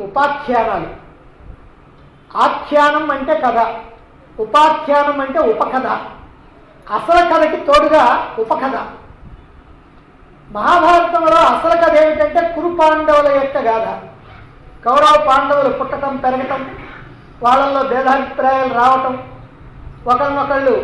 ఉపాఖ్యానాలు ఆఖ్యానం అంటే కథ ఉపాఖ్యానం అంటే ఉపకథ అసలు కథకి తోడుగా ఉపకథ మహాభారతంలో అసలు కథ ఏమిటంటే కురు పాండవుల యొక్క గాథ కౌరవ పాండవులు పుట్టటం పెరగటం వాళ్ళల్లో భేదాభిప్రాయాలు రావటం ఒకరినొకళ్ళు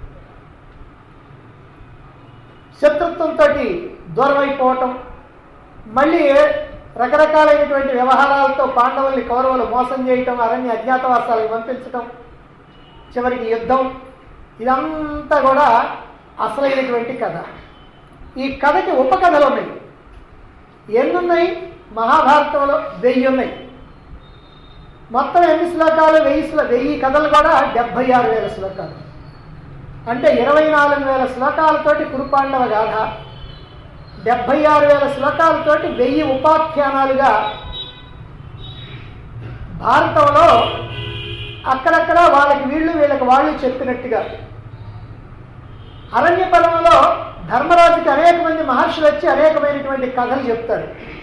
శత్రుత్వంతో దూరమైపోవటం మళ్ళీ రకరకాలైనటువంటి వ్యవహారాలతో పాండవుల్ని కౌరవులు మోసం చేయటం అరణ్య అజ్ఞాతవాసాలకు పంపించటం చివరికి యుద్ధం ఇదంతా కూడా అసలైనటువంటి కథ ఈ కథకి ఉపకథలు ఉన్నాయి ఎన్నున్నాయి మహాభారతంలో వెయ్యి ఉన్నాయి మొత్తం ఎన్ని శ్లోకాలు వెయ్యి శ్లో వెయ్యి కథలు కూడా డెబ్భై ఆరు వేల శ్లోకాలు అంటే ఇరవై నాలుగు వేల శ్లోకాలతోటి కురుపాండవ గాథ డెబ్భై ఆరు వేల శ్లోకాలతోటి వెయ్యి ఉపాఖ్యానాలుగా భారతంలో అక్కడక్కడ వాళ్ళకి వీళ్ళు వీళ్ళకి వాళ్ళు చెప్పినట్టుగా అరణ్య పర్వంలో ధర్మరాజుకి అనేక మంది మహర్షులు వచ్చి అనేకమైనటువంటి కథలు చెప్తారు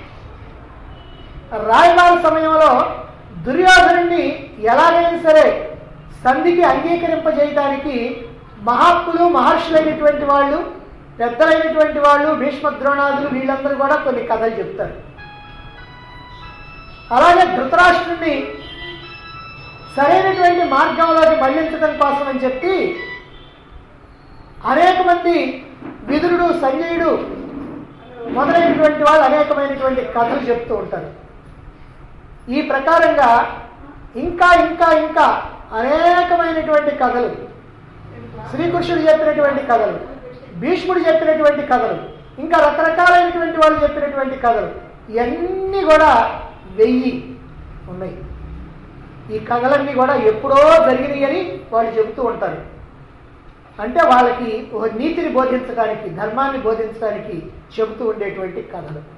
రాయబార సమయంలో దుర్యోధనుడిని ఎలాగైనా సరే సంధికి అంగీకరింపజేయడానికి మహాత్ములు మహర్షులైనటువంటి వాళ్ళు పెద్దలైనటువంటి వాళ్ళు భీష్మ ద్రోణాదులు వీళ్ళందరూ కూడా కొన్ని కథలు చెప్తారు అలాగే ధృతరాష్ట్రుడిని సరైనటువంటి మార్గంలోకి మళ్లించడం కోసం అని చెప్పి అనేక మంది విదురుడు సంజయుడు మొదలైనటువంటి వాళ్ళు అనేకమైనటువంటి కథలు చెప్తూ ఉంటారు ఈ ప్రకారంగా ఇంకా ఇంకా ఇంకా అనేకమైనటువంటి కథలు శ్రీకృష్ణుడు చెప్పినటువంటి కథలు భీష్ముడు చెప్పినటువంటి కథలు ఇంకా రకరకాలైనటువంటి వాళ్ళు చెప్పినటువంటి కథలు ఇవన్నీ కూడా వెయ్యి ఉన్నాయి ఈ కథలన్నీ కూడా ఎప్పుడో జరిగినాయి అని వాళ్ళు చెబుతూ ఉంటారు అంటే వాళ్ళకి ఒక నీతిని బోధించడానికి ధర్మాన్ని బోధించడానికి చెబుతూ ఉండేటువంటి కథలు